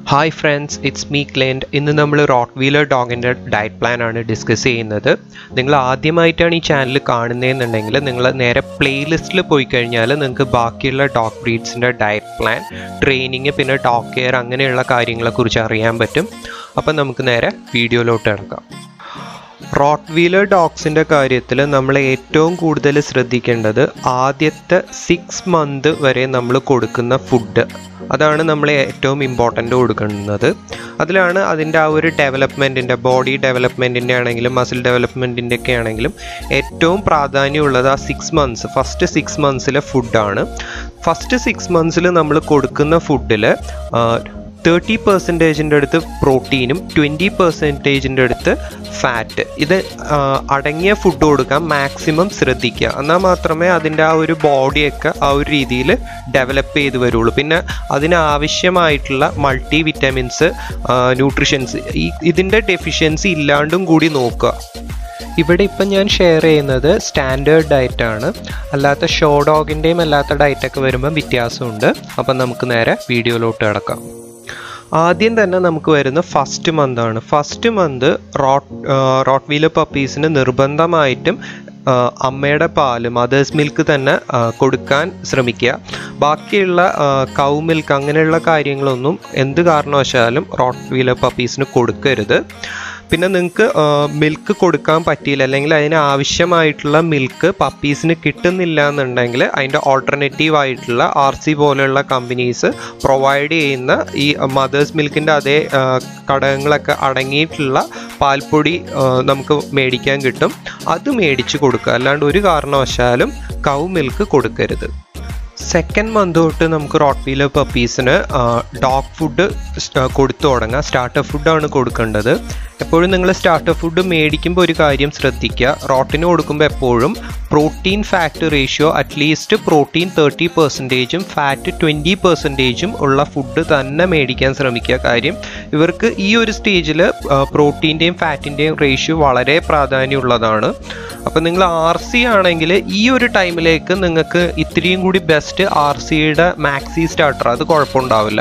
hi friends it's me ക്ലെൻഡ് ഇന്ന് നമ്മൾ റോട്ട് വീലർ ഡോഗിൻ്റെ ഡയറ്റ് പ്ലാൻ ആണ് ഡിസ്കസ് ചെയ്യുന്നത് നിങ്ങൾ ആദ്യമായിട്ടാണ് ഈ ചാനൽ കാണുന്നതെന്നുണ്ടെങ്കിൽ നിങ്ങൾ നേരെ പ്ലേലിസ്റ്റിൽ പോയി കഴിഞ്ഞാൽ നിങ്ങൾക്ക് ബാക്കിയുള്ള ഡോഗ് ബ്രീഡ്സിൻ്റെ ഡയറ്റ് പ്ലാൻ ട്രെയിനിങ് പിന്നെ ഡോഗ് കെയർ അങ്ങനെയുള്ള കാര്യങ്ങളെക്കുറിച്ച് അറിയാൻ പറ്റും അപ്പം നമുക്ക് നേരെ വീഡിയോയിലോട്ട് ഇറക്കാം റോട്ട് വീലർ ഡോഗ്സിൻ്റെ കാര്യത്തിൽ നമ്മൾ ഏറ്റവും കൂടുതൽ ശ്രദ്ധിക്കേണ്ടത് ആദ്യത്തെ സിക്സ് മന്ത് വരെ നമ്മൾ കൊടുക്കുന്ന ഫുഡ് അതാണ് നമ്മൾ ഏറ്റവും ഇമ്പോർട്ടൻ്റ് കൊടുക്കുന്നത് അതിലാണ് അതിൻ്റെ ആ ഒരു ഡെവലപ്മെൻറ്റിൻ്റെ ബോഡി ഡെവലപ്മെൻറ്റിൻ്റെ ആണെങ്കിലും മസിൽ ഡെവലപ്മെൻറ്റിൻ്റെ ഒക്കെ ആണെങ്കിലും ഏറ്റവും പ്രാധാന്യമുള്ളത് ആ സിക്സ് മന്ത്സ് ഫസ്റ്റ് സിക്സ് മന്ത്സിലെ ഫുഡാണ് ഫസ്റ്റ് സിക്സ് മന്ത്സിൽ നമ്മൾ കൊടുക്കുന്ന ഫുഡിൽ തേർട്ടി പെർസെൻറ്റേജിൻ്റെ അടുത്ത് പ്രോട്ടീനും ട്വൻറ്റി പെർസെൻറ്റേജിൻ്റെ അടുത്ത് ഫാറ്റ് ഇത് അടങ്ങിയ ഫുഡ് കൊടുക്കാൻ മാക്സിമം ശ്രദ്ധിക്കുക എന്നാൽ മാത്രമേ അതിൻ്റെ ആ ഒരു ബോഡിയൊക്കെ ആ ഒരു രീതിയിൽ ഡെവലപ്പ് ചെയ്ത് വരുള്ളൂ പിന്നെ അതിനാവശ്യമായിട്ടുള്ള മൾട്ടി വിറ്റാമിൻസ് ന്യൂട്രിഷൻസ് ഈ ഇതിൻ്റെ ഡെഫിഷ്യൻസി ഇല്ലാണ്ടും കൂടി നോക്കുക ഇവിടെ ഇപ്പം ഞാൻ ഷെയർ ചെയ്യുന്നത് സ്റ്റാൻഡേർഡ് ഡയറ്റ് ആണ് അല്ലാത്ത ഷോ ഡോഗിൻ്റെയും അല്ലാത്ത ഡയറ്റൊക്കെ വരുമ്പം വ്യത്യാസമുണ്ട് അപ്പം നമുക്ക് നേരെ വീഡിയോയിലോട്ട് കിടക്കാം ആദ്യം തന്നെ നമുക്ക് വരുന്ന ഫസ്റ്റ് മന്ത് ആണ് first month rott rottweiler പപ്പീസിന് നിർബന്ധമായിട്ടും അമ്മയുടെ പാല് മദേഴ്സ് മിൽക്ക് തന്നെ കൊടുക്കാൻ ശ്രമിക്കുക ബാക്കിയുള്ള കൗ മിൽക്ക് അങ്ങനെയുള്ള കാര്യങ്ങളൊന്നും എന്ത് കാരണവശാലും റോട്ട് വീലർ പപ്പീസിന് കൊടുക്കരുത് പിന്നെ നിങ്ങൾക്ക് മിൽക്ക് കൊടുക്കാൻ പറ്റിയില്ല അല്ലെങ്കിൽ അതിന് ആവശ്യമായിട്ടുള്ള മിൽക്ക് പപ്പീസിന് കിട്ടുന്നില്ല എന്നുണ്ടെങ്കിൽ അതിൻ്റെ ഓൾട്ടർനേറ്റീവ് ആയിട്ടുള്ള ആർ സി പോലെയുള്ള കമ്പനീസ് പ്രൊവൈഡ് ചെയ്യുന്ന ഈ മദേഴ്സ് മിൽക്കിൻ്റെ അതേ ഘടകങ്ങളൊക്കെ അടങ്ങിയിട്ടുള്ള പാൽപ്പൊടി നമുക്ക് മേടിക്കാൻ കിട്ടും അത് മേടിച്ച് കൊടുക്കുക അല്ലാണ്ട് ഒരു കാരണവശാലും കൗ മിൽക്ക് കൊടുക്കരുത് സെക്കൻഡ് മന്ത് തൊട്ട് നമുക്ക് റോട്ട് വീലർ പപ്പീസിന് ഡോഗ് ഫുഡ് കൊടുത്തു തുടങ്ങാം സ്റ്റാർട്ടർ ഫുഡാണ് കൊടുക്കേണ്ടത് എപ്പോഴും നിങ്ങൾ സ്റ്റാർട്ടർ ഫുഡ് മേടിക്കുമ്പോൾ ഒരു കാര്യം ശ്രദ്ധിക്കുക റോട്ടിന് കൊടുക്കുമ്പോൾ എപ്പോഴും protein fat ratio at least protein thirty പെർസെൻറ്റേജും ഫാറ്റ് ട്വൻറ്റി പെർസെൻറ്റേജും ഉള്ള ഫുഡ് തന്നെ മേടിക്കാൻ ശ്രമിക്കുക കാര്യം ഇവർക്ക് ഈ ഒരു സ്റ്റേജിൽ പ്രോട്ടീൻ്റെയും ഫാറ്റിൻ്റെയും റേഷ്യോ വളരെ പ്രാധാന്യമുള്ളതാണ് അപ്പം നിങ്ങൾ ആർ സി ആണെങ്കിൽ ഈ ഒരു ടൈമിലേക്ക് നിങ്ങൾക്ക് ഇത്രയും കൂടി ബെസ്റ്റ് ആർ സിയുടെ മാക്സി സ്റ്റാർട്ടർ അത് കുഴപ്പമുണ്ടാവില്ല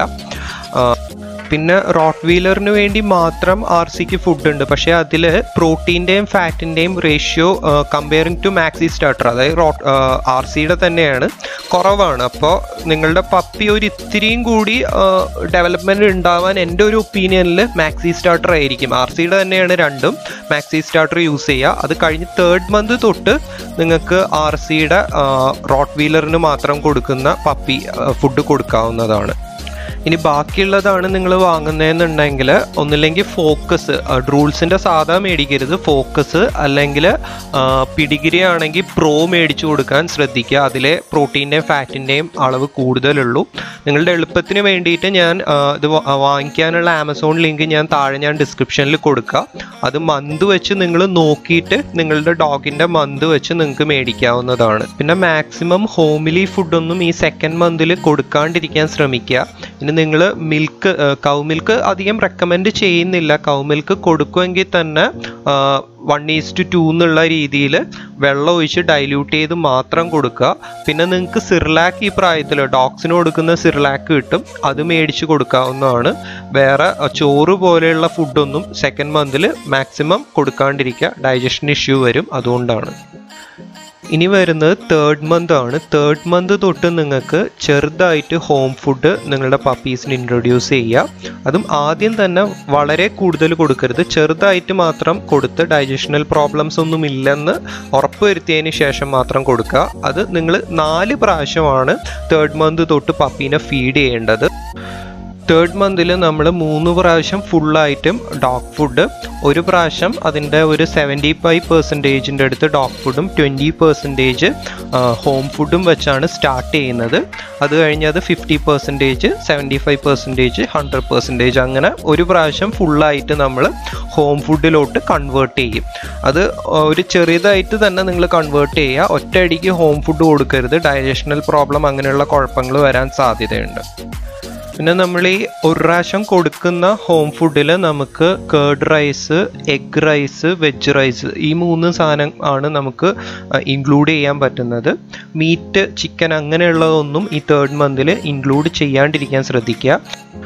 പിന്നെ റോട്ട് വീലറിന് വേണ്ടി മാത്രം ആർ സിക്ക് ഫുഡ് ഉണ്ട് പക്ഷേ അതിൽ പ്രോട്ടീൻ്റെയും ഫാറ്റിൻ്റെയും ratio comparing to maxi starter അതായത് റോട്ട് ആർ സിയുടെ തന്നെയാണ് കുറവാണ് അപ്പോൾ നിങ്ങളുടെ പപ്പി ഒരു ഇത്തിരിയും കൂടി ഡെവലപ്മെൻറ്റ് ഉണ്ടാവാൻ എൻ്റെ ഒരു ഒപ്പീനിയനിൽ മാക്സി സ്റ്റാർട്ടർ ആയിരിക്കും ആർ സിയുടെ തന്നെയാണ് രണ്ടും മാക്സി സ്റ്റാർട്ടർ യൂസ് ചെയ്യുക അത് കഴിഞ്ഞ് തേർഡ് മന്ത് തൊട്ട് നിങ്ങൾക്ക് ആർ സിയുടെ റോട്ട് വീലറിന് മാത്രം കൊടുക്കുന്ന പപ്പി ഫുഡ് കൊടുക്കാവുന്നതാണ് ഇനി ബാക്കിയുള്ളതാണ് നിങ്ങൾ വാങ്ങുന്നതെന്നുണ്ടെങ്കിൽ ഒന്നില്ലെങ്കിൽ ഫോക്കസ് റൂൾസിൻ്റെ സാധാ മേടിക്കരുത് ഫോക്കസ് അല്ലെങ്കിൽ പിടിഗിരി ആണെങ്കിൽ പ്രോ മേടിച്ചു കൊടുക്കാൻ ശ്രദ്ധിക്കുക അതിലെ പ്രോട്ടീൻ്റെയും ഫാറ്റിൻ്റെയും അളവ് കൂടുതലുള്ളൂ നിങ്ങളുടെ എളുപ്പത്തിന് വേണ്ടിയിട്ട് ഞാൻ ഇത് വാങ്ങിക്കാനുള്ള ആമസോൺ ലിങ്ക് ഞാൻ താഴെ ഞാൻ ഡിസ്ക്രിപ്ഷനിൽ കൊടുക്കുക അത് മന്ത് വെച്ച് നിങ്ങൾ നോക്കിയിട്ട് നിങ്ങളുടെ ഡോഗിൻ്റെ മന്ത് വെച്ച് നിങ്ങൾക്ക് മേടിക്കാവുന്നതാണ് പിന്നെ മാക്സിമം ഹോമിലി ഫുഡൊന്നും ഈ സെക്കൻഡ് മന്തിൽ കൊടുക്കാണ്ടിരിക്കാൻ ശ്രമിക്കുക ഇനി നിങ്ങൾ മിൽക്ക് കൗ മിൽക്ക് അധികം റെക്കമെൻഡ് ചെയ്യുന്നില്ല കൗ മിൽക്ക് കൊടുക്കുമെങ്കിൽ തന്നെ വൺ ഈസ്റ്റ് ടു എന്നുള്ള രീതിയിൽ വെള്ളം ഒഴിച്ച് ഡൈല്യൂട്ട് ചെയ്ത് മാത്രം കൊടുക്കുക പിന്നെ നിങ്ങൾക്ക് സിർലാക്ക് ഈ പ്രായത്തിൽ ഡോഗ്സിന് കൊടുക്കുന്ന സിർലാക്ക് കിട്ടും അത് മേടിച്ച് കൊടുക്കാവുന്നതാണ് വേറെ ചോറ് പോലെയുള്ള ഫുഡൊന്നും സെക്കൻഡ് മന്തിൽ മാക്സിമം കൊടുക്കാണ്ടിരിക്കുക ഡൈജഷൻ ഇഷ്യൂ വരും അതുകൊണ്ടാണ് ഇനി വരുന്നത് തേർഡ് മന്ത് ആണ് തേർഡ് മന്ത് തൊട്ട് നിങ്ങൾക്ക് ചെറുതായിട്ട് ഹോം ഫുഡ് നിങ്ങളുടെ പപ്പീസിന് ഇൻട്രൊഡ്യൂസ് ചെയ്യുക അതും ആദ്യം തന്നെ വളരെ കൂടുതൽ കൊടുക്കരുത് ചെറുതായിട്ട് മാത്രം കൊടുത്ത് ഡൈജഷണൽ പ്രോബ്ലംസ് ഒന്നും ഇല്ലെന്ന് ഉറപ്പുവരുത്തിയതിന് ശേഷം മാത്രം കൊടുക്കുക അത് നിങ്ങൾ നാല് പ്രാവശ്യമാണ് തേർഡ് മന്ത് തൊട്ട് പപ്പീനെ ഫീഡ് ചെയ്യേണ്ടത് തേർഡ് മന്തിൽ നമ്മൾ മൂന്ന് പ്രാവശ്യം ഫുള്ളായിട്ടും ഡോഗ് ഫുഡ് ഒരു പ്രാവശ്യം അതിൻ്റെ ഒരു സെവൻറ്റി ഫൈവ് പെർസെൻറ്റേജിൻ്റെ അടുത്ത് ഡോഗ് ഫുഡും ട്വൻറ്റി പെർസെൻറ്റേജ് ഹോം ഫുഡും വെച്ചാണ് സ്റ്റാർട്ട് ചെയ്യുന്നത് അത് കഴിഞ്ഞ് അത് fifty percentage seventy five percentage hundred percentage അങ്ങനെ ഒരു പ്രാവശ്യം ഫുള്ളായിട്ട് നമ്മൾ ഹോം ഫുഡിലോട്ട് കൺവേർട്ട് ചെയ്യും അത് ഒരു ചെറിയതായിട്ട് തന്നെ നിങ്ങൾ കൺവേർട്ട് ചെയ്യുക ഒറ്റയടിക്ക് ഹോം ഫുഡ് കൊടുക്കരുത് ഡൈജഷണൽ പ്രോബ്ലം അങ്ങനെയുള്ള കുഴപ്പങ്ങൾ വരാൻ സാധ്യതയുണ്ട് പിന്നെ നമ്മൾ ഈ ഒരു പ്രാവശ്യം കൊടുക്കുന്ന ഹോം ഫുഡിൽ നമുക്ക് curd rice egg rice veg rice ഈ മൂന്ന് സാധനം ആണ് നമുക്ക് ഇൻക്ലൂഡ് ചെയ്യാൻ പറ്റുന്നത് മീറ്റ് ചിക്കൻ അങ്ങനെയുള്ളതൊന്നും ഈ തേർഡ് മന്തിൽ ഇൻക്ലൂഡ് ചെയ്യാണ്ടിരിക്കാൻ ശ്രദ്ധിക്കുക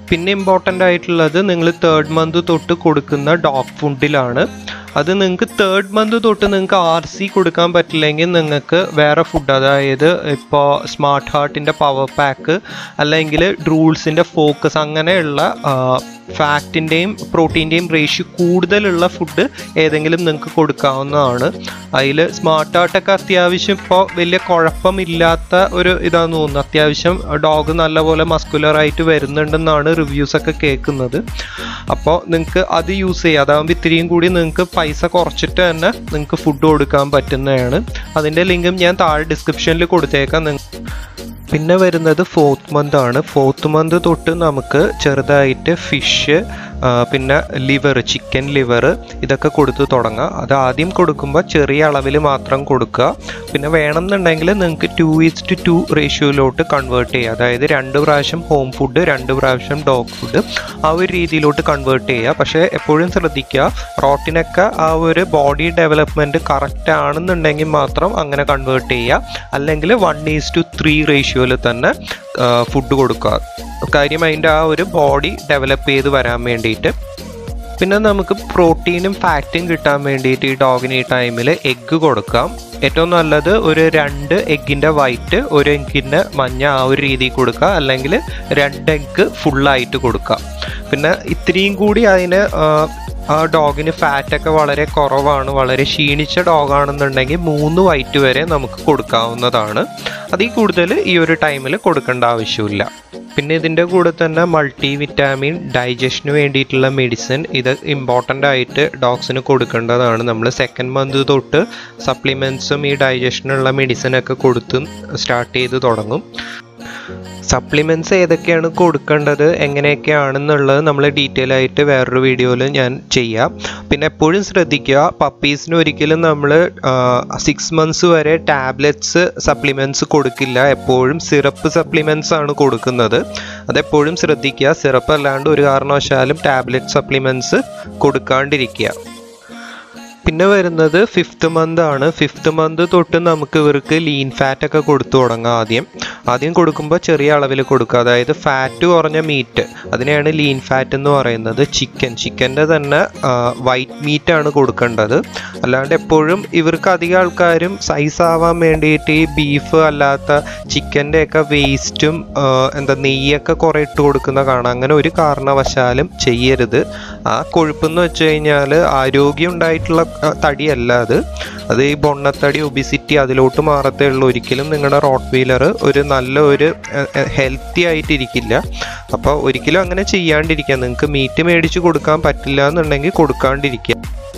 പിന്നെ ഇമ്പോർട്ടൻ്റ് ആയിട്ടുള്ളത് നിങ്ങൾ തേർഡ് മന്ത് തൊട്ട് കൊടുക്കുന്ന ഡോഗ് ഫുഡിലാണ് അത് നിങ്ങൾക്ക് തേർഡ് മന്ത് തൊട്ട് നിങ്ങൾക്ക് ആർ സി കൊടുക്കാൻ പറ്റില്ലെങ്കിൽ നിങ്ങൾക്ക് വേറെ ഫുഡ് അതായത് ഇപ്പോൾ സ്മാർട്ട് ഹാർട്ടിൻ്റെ പവർ പാക്ക് അല്ലെങ്കിൽ ഡ്രൂൾസിൻ്റെ ഫോക്കസ് അങ്ങനെയുള്ള ഫാറ്റിൻ്റെയും പ്രോട്ടീൻ്റെയും റേഷ്യോ കൂടുതലുള്ള ഫുഡ് ഏതെങ്കിലും നിങ്ങൾക്ക് കൊടുക്കാവുന്നതാണ് അതിൽ സ്മാർട്ട് ഹാർട്ടൊക്കെ അത്യാവശ്യം ഇപ്പോൾ വലിയ കുഴപ്പമില്ലാത്ത ഒരു ഇതാന്ന് തോന്നുന്നു അത്യാവശ്യം ഡോഗ് നല്ലപോലെ മസ്കുലറായിട്ട് വരുന്നുണ്ടെന്നാണ് റിവ്യൂസൊക്കെ കേൾക്കുന്നത് അപ്പോൾ നിങ്ങൾക്ക് അത് യൂസ് ചെയ്യുക അതാകുമ്പോൾ ഇത്തിരിയും കൂടി നിങ്ങൾക്ക് പൈസ കുറച്ചിട്ട് തന്നെ നിങ്ങൾക്ക് ഫുഡ് കൊടുക്കാൻ പറ്റുന്നതാണ് അതിൻ്റെ ലിങ്കും ഞാൻ താഴെ ഡിസ്ക്രിപ്ഷനിൽ കൊടുത്തേക്കാം നിങ്ങൾ പിന്നെ വരുന്നത് ഫോർത്ത് മന്ത് ആണ് ഫോർത്ത് മന്ത് തൊട്ട് നമുക്ക് ചെറുതായിട്ട് ഫിഷ് പിന്നെ ലിവർ ചിക്കൻ ലിവർ ഇതൊക്കെ കൊടുത്ത് തുടങ്ങാം അത് ആദ്യം കൊടുക്കുമ്പോൾ ചെറിയ അളവിൽ മാത്രം കൊടുക്കുക പിന്നെ വേണമെന്നുണ്ടെങ്കിൽ നിങ്ങൾക്ക് ടു ഈസ്റ്റ് ടു റേഷ്യോയിലോട്ട് കൺവേർട്ട് ചെയ്യുക അതായത് രണ്ട് പ്രാവശ്യം ഹോം ഫുഡ് രണ്ട് പ്രാവശ്യം ഡോഗ് ഫുഡ് ആ ഒരു രീതിയിലോട്ട് കൺവേർട്ട് ചെയ്യുക പക്ഷേ എപ്പോഴും ശ്രദ്ധിക്കുക റോട്ടിനൊക്കെ ആ ഒരു ബോഡി ഡെവലപ്മെൻറ്റ് കറക്റ്റ് ആണെന്നുണ്ടെങ്കിൽ മാത്രം അങ്ങനെ കൺവേർട്ട് ചെയ്യുക അല്ലെങ്കിൽ വൺ ഈസ് ടു ത്രീ റേഷ്യോയിൽ തന്നെ ഫുഡ് കൊടുക്കുക കാര്യം അതിൻ്റെ ആ ഒരു ബോഡി ഡെവലപ്പ് ചെയ്ത് വരാൻ വേണ്ടിയിട്ട് പിന്നെ നമുക്ക് പ്രോട്ടീനും ഫാറ്റും കിട്ടാൻ വേണ്ടിയിട്ട് ഈ ഡോഗിന് ഈ ടൈമിൽ എഗ്ഗ് കൊടുക്കാം ഏറ്റവും നല്ലത് ഒരു രണ്ട് എഗ്ഗിൻ്റെ വൈറ്റ് ഒരു എഗ്ഗിൻ്റെ മഞ്ഞ ആ ഒരു രീതിയിൽ കൊടുക്കുക അല്ലെങ്കിൽ രണ്ട് എഗ്ഗ് ഫുള്ളായിട്ട് കൊടുക്കുക പിന്നെ ഇത്രയും കൂടി അതിന് ആ ഡോഗിന് ഫാറ്റൊക്കെ വളരെ കുറവാണ് വളരെ ക്ഷീണിച്ച ഡോഗാണെന്നുണ്ടെങ്കിൽ മൂന്ന് വൈറ്റ് വരെ നമുക്ക് കൊടുക്കാവുന്നതാണ് അതിൽ കൂടുതൽ ഈ ഒരു ടൈമിൽ കൊടുക്കേണ്ട ആവശ്യമില്ല പിന്നെ ഇതിൻ്റെ കൂടെ തന്നെ മൾട്ടി വിറ്റാമിൻ ഡൈജഷന് വേണ്ടിയിട്ടുള്ള മെഡിസിൻ ഇത് ഇമ്പോർട്ടൻ്റ് ആയിട്ട് ഡോഗ്സിന് കൊടുക്കേണ്ടതാണ് നമ്മൾ സെക്കൻഡ് മന്ത് തൊട്ട് സപ്ലിമെൻസും ഈ ഡൈജഷനുള്ള മെഡിസിനൊക്കെ കൊടുത്തും സ്റ്റാർട്ട് ചെയ്ത് തുടങ്ങും സപ്ലിമെൻറ്റ്സ് ഏതൊക്കെയാണ് കൊടുക്കേണ്ടത് എങ്ങനെയൊക്കെയാണെന്നുള്ളത് നമ്മൾ ഡീറ്റെയിൽ ആയിട്ട് വേറൊരു വീഡിയോയിൽ ഞാൻ ചെയ്യാം പിന്നെ എപ്പോഴും ശ്രദ്ധിക്കുക പപ്പീസിന് ഒരിക്കലും നമ്മൾ സിക്സ് മന്ത്സ് വരെ ടാബ്ലറ്റ്സ് സപ്ലിമെൻറ്റ്സ് കൊടുക്കില്ല എപ്പോഴും സിറപ്പ് സപ്ലിമെൻറ്റ്സ് ആണ് കൊടുക്കുന്നത് അതെപ്പോഴും ശ്രദ്ധിക്കുക സിറപ്പ് അല്ലാണ്ട് ഒരു കാരണവശാലും ടാബ്ലറ്റ് സപ്ലിമെൻറ്റ്സ് കൊടുക്കാണ്ടിരിക്കുക പിന്നെ വരുന്നത് ഫിഫ്ത്ത് മന്ത് ആണ് ഫിഫ്ത്ത് മന്ത് തൊട്ട് നമുക്ക് ഇവർക്ക് ലീൻ ഫാറ്റ് ഒക്കെ കൊടുത്തു തുടങ്ങാം ആദ്യം ആദ്യം കൊടുക്കുമ്പോൾ ചെറിയ അളവിൽ കൊടുക്കുക അതായത് ഫാറ്റ് കുറഞ്ഞ മീറ്റ് അതിനെയാണ് ലീൻ ഫാറ്റ് എന്ന് പറയുന്നത് ചിക്കൻ ചിക്കൻ്റെ തന്നെ വൈറ്റ് മീറ്റ് ആണ് കൊടുക്കേണ്ടത് അല്ലാണ്ട് എപ്പോഴും ഇവർക്ക് അധികം ആൾക്കാരും സൈസ് ആവാൻ വേണ്ടിയിട്ട് ഈ ബീഫ് അല്ലാത്ത ചിക്കൻ്റെ ഒക്കെ വേസ്റ്റും എന്താ നെയ്യൊക്കെ കുറേ ഇട്ട് കൊടുക്കുന്ന കാണാം അങ്ങനെ ഒരു കാരണവശാലും ചെയ്യരുത് ആ കൊഴുപ്പെന്ന് വെച്ച് കഴിഞ്ഞാൽ ആരോഗ്യം ഉണ്ടായിട്ടുള്ള തടിയല്ല അത് അത് ഈ ബൊണ്ണത്തടി ഒബിസിറ്റി അതിലോട്ട് മാറത്തേ ഉള്ളൂ ഒരിക്കലും നിങ്ങളുടെ റോട്ട് വീലർ ഒരു നല്ല ഒരു ഹെൽത്തി ആയിട്ടിരിക്കില്ല അപ്പോൾ ഒരിക്കലും അങ്ങനെ ചെയ്യാണ്ടിരിക്കുക നിങ്ങൾക്ക് മീറ്റ് മേടിച്ച് കൊടുക്കാൻ പറ്റില്ല എന്നുണ്ടെങ്കിൽ കൊടുക്കാണ്ടിരിക്കുക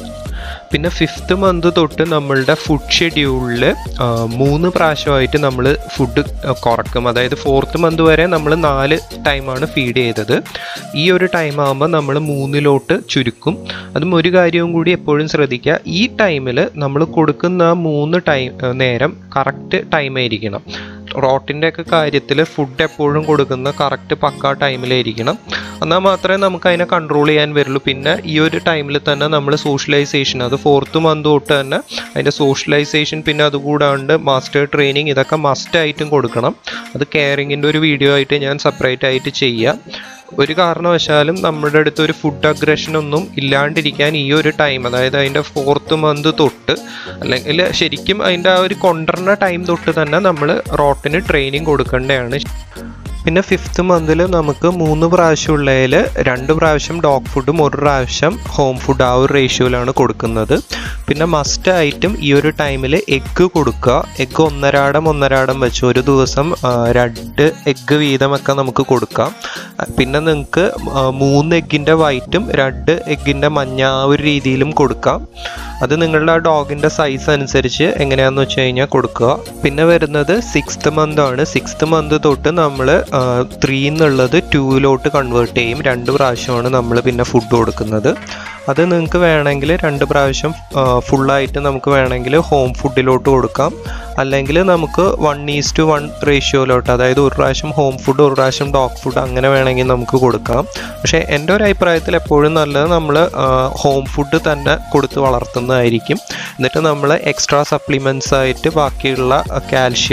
പിന്നെ ഫിഫ്ത്ത് മന്ത് തൊട്ട് നമ്മളുടെ ഫുഡ് ഷെഡ്യൂളിൽ മൂന്ന് പ്രാവശ്യമായിട്ട് നമ്മൾ ഫുഡ് കുറക്കും അതായത് ഫോർത്ത് മന്ത് വരെ നമ്മൾ നാല് ടൈമാണ് ഫീഡ് ചെയ്തത് ഈ ഒരു ടൈം ആകുമ്പോൾ നമ്മൾ മൂന്നിലോട്ട് ചുരുക്കും അതും ഒരു കാര്യവും കൂടി എപ്പോഴും ശ്രദ്ധിക്കുക ഈ ടൈമിൽ നമ്മൾ കൊടുക്കുന്ന ആ മൂന്ന് ടൈം നേരം കറക്റ്റ് ടൈമായിരിക്കണം റോട്ടിൻ്റെ ഒക്കെ കാര്യത്തിൽ ഫുഡ് എപ്പോഴും കൊടുക്കുന്ന കറക്റ്റ് പക്ക ടൈമിലായിരിക്കണം എന്നാൽ മാത്രമേ നമുക്ക് അതിനെ കൺട്രോൾ ചെയ്യാൻ വരുള്ളൂ പിന്നെ ഈ ഒരു ടൈമിൽ തന്നെ നമ്മൾ സോഷ്യലൈസേഷൻ അത് ഫോർത്ത് മന്ത് തൊട്ട് തന്നെ അതിൻ്റെ സോഷ്യലൈസേഷൻ പിന്നെ അതുകൂടാണ്ട് മാസ്റ്റർ ട്രെയിനിങ് ഇതൊക്കെ മസ്റ്റായിട്ടും കൊടുക്കണം അത് കെയറിങ്ങിൻ്റെ ഒരു വീഡിയോ ആയിട്ട് ഞാൻ സെപ്പറേറ്റ് ആയിട്ട് ചെയ്യാം ഒരു കാരണവശാലും നമ്മുടെ അടുത്ത് ഒരു ഫുഡ് അഗ്രഷൻ ഒന്നും ഇല്ലാണ്ടിരിക്കാൻ ഈ ഒരു ടൈം അതായത് അതിൻ്റെ ഫോർത്ത് മന്ത് തൊട്ട് അല്ലെങ്കിൽ ശരിക്കും അതിൻ്റെ ആ ഒരു കൊണ്ടുവരുന്ന ടൈം തൊട്ട് തന്നെ നമ്മൾ റോട്ടിന് ട്രെയിനിങ് കൊടുക്കേണ്ടതാണ് പിന്നെ ഫിഫ്ത്ത് മന്തിൽ നമുക്ക് മൂന്ന് പ്രാവശ്യം ഉള്ളതിൽ രണ്ട് പ്രാവശ്യം ഡോഗ് ഫുഡും ഒരു പ്രാവശ്യം ഹോം ഫുഡ് ആ ഒരു റേഷ്യോയിലാണ് കൊടുക്കുന്നത് പിന്നെ മസ്റ്റ് ആയിട്ടും ഈ ഒരു ടൈമിൽ എഗ്ഗ് കൊടുക്കുക എഗ്ഗ് ഒന്നരാടം ഒന്നരാടം വെച്ച് ഒരു ദിവസം രണ്ട് എഗ്ഗ് വീതമൊക്കെ നമുക്ക് കൊടുക്കാം പിന്നെ നിങ്ങൾക്ക് മൂന്ന് എഗ്ഗിൻ്റെ വൈറ്റും രണ്ട് എഗ്ഗിൻ്റെ മഞ്ഞ ആ ഒരു രീതിയിലും കൊടുക്കാം അത് നിങ്ങളുടെ ആ ഡോഗിൻ്റെ സൈസ് അനുസരിച്ച് എങ്ങനെയാണെന്ന് വെച്ച് കഴിഞ്ഞാൽ കൊടുക്കുക പിന്നെ വരുന്നത് സിക്സ്ത് മന്ത് ആണ് സിക്സ്ത് മന്ത് തൊട്ട് നമ്മൾ ത്രീ എന്നുള്ളത് ടൂവിലോട്ട് കൺവേർട്ട് ചെയ്യും രണ്ട് പ്രാവശ്യമാണ് നമ്മൾ പിന്നെ ഫുഡ് കൊടുക്കുന്നത് അത് നിങ്ങൾക്ക് വേണമെങ്കിൽ രണ്ട് പ്രാവശ്യം ഫുള്ളായിട്ട് നമുക്ക് വേണമെങ്കിൽ ഹോം ഫുഡിലോട്ട് കൊടുക്കാം അല്ലെങ്കിൽ നമുക്ക് വൺ ഈസ് ടു വൺ റേഷ്യോയിലോട്ട് അതായത് ഒരു പ്രാവശ്യം ഹോം ഫുഡ് ഒരു പ്രാവശ്യം ഡോഗ് ഫുഡ് അങ്ങനെ വേണമെങ്കിൽ നമുക്ക് കൊടുക്കാം പക്ഷേ എൻ്റെ ഒരു അഭിപ്രായത്തിൽ എപ്പോഴും നല്ലത് നമ്മൾ ഹോം ഫുഡ് തന്നെ കൊടുത്ത് വളർത്തുന്നതായിരിക്കും എന്നിട്ട് നമ്മൾ എക്സ്ട്രാ സപ്ലിമെൻറ്റ്സ് ആയിട്ട് ബാക്കിയുള്ള കാൽഷ്യം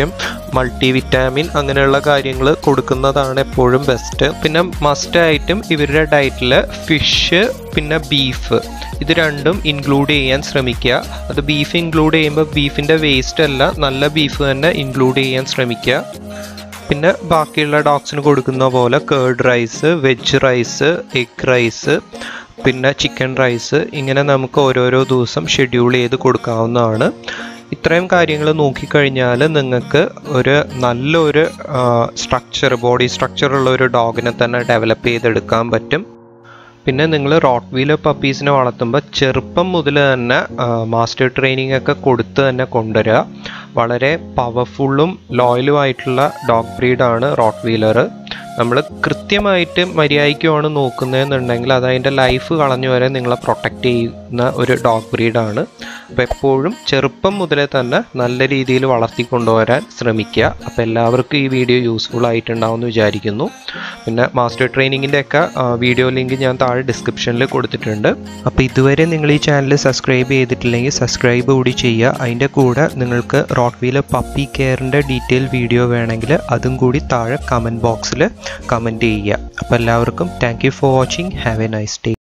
മൾട്ടി വിറ്റാമിൻ അങ്ങനെയുള്ള കാര്യങ്ങൾ കൊടുക്കുന്നതാണ് എപ്പോഴും ബെസ്റ്റ് പിന്നെ മസ്റ്റായിട്ടും ഇവരുടെ ഡയറ്റിൽ ഫിഷ് പിന്നെ ബീഫ് ഇത് രണ്ടും ഇൻക്ലൂഡ് ചെയ്യാൻ ശ്രമിക്കുക അത് ബീഫ് ഇൻക്ലൂഡ് ചെയ്യുമ്പോൾ ബീഫിൻ്റെ വേസ്റ്റ് അല്ല നല്ല ബീഫ് തന്നെ ഇൻക്ലൂഡ് ചെയ്യാൻ ശ്രമിക്കുക പിന്നെ ബാക്കിയുള്ള ഡോഗ്സിന് കൊടുക്കുന്ന പോലെ curd rice veg rice egg rice പിന്നെ ചിക്കൻ റൈസ് ഇങ്ങനെ നമുക്ക് ഓരോരോ ദിവസം ഷെഡ്യൂൾ ചെയ്ത് കൊടുക്കാവുന്നതാണ് ഇത്രയും കാര്യങ്ങൾ നോക്കിക്കഴിഞ്ഞാൽ നിങ്ങൾക്ക് ഒരു നല്ലൊരു സ്ട്രക്ചർ ബോഡി സ്ട്രക്ചർ ഉള്ള ഒരു ഡോഗിനെ തന്നെ ഡെവലപ്പ് ചെയ്തെടുക്കാൻ പറ്റും പിന്നെ നിങ്ങൾ റോട്ട് വീലർ പപ്പീസിനെ വളർത്തുമ്പോൾ ചെറുപ്പം മുതൽ തന്നെ മാസ്റ്റർ ട്രെയിനിങ് ഒക്കെ കൊടുത്ത് തന്നെ കൊണ്ടുവരിക വളരെ പവർഫുള്ളും ലോയലും ആയിട്ടുള്ള ഡോഗ് ബ്രീഡാണ് റോട്ട് വീലർ നമ്മൾ കൃത്യമായിട്ട് മര്യാദയ്ക്കുമാണ് നോക്കുന്നതെന്നുണ്ടെങ്കിൽ അത് അതിൻ്റെ ലൈഫ് കളഞ്ഞു വരെ നിങ്ങളെ പ്രൊട്ടക്റ്റ് ചെയ്യുന്ന ഒരു ഡോഗ് ബ്രീഡാണ് അപ്പോൾ എപ്പോഴും ചെറുപ്പം മുതലേ തന്നെ നല്ല രീതിയിൽ വളർത്തി കൊണ്ടുവരാൻ ശ്രമിക്കുക അപ്പോൾ എല്ലാവർക്കും ഈ വീഡിയോ യൂസ്ഫുൾ ആയിട്ടുണ്ടാവും എന്ന് വിചാരിക്കുന്നു പിന്നെ മാസ്റ്റർ ട്രെയിനിങ്ങിൻ്റെ ഒക്കെ വീഡിയോ ലിങ്ക് ഞാൻ താഴെ ഡിസ്ക്രിപ്ഷനിൽ കൊടുത്തിട്ടുണ്ട് അപ്പോൾ ഇതുവരെ നിങ്ങൾ ഈ ചാനൽ സബ്സ്ക്രൈബ് ചെയ്തിട്ടില്ലെങ്കിൽ സബ്സ്ക്രൈബ് കൂടി ചെയ്യുക അതിൻ്റെ കൂടെ നിങ്ങൾക്ക് റോട്ട് വീലർ പപ്പി കെയറിൻ്റെ ഡീറ്റെയിൽ വീഡിയോ വേണമെങ്കിൽ അതും കൂടി താഴെ കമൻറ്റ് ബോക്സിൽ കമൻറ്റ് ചെയ്യുക അപ്പോൾ എല്ലാവർക്കും thank you for watching have a nice day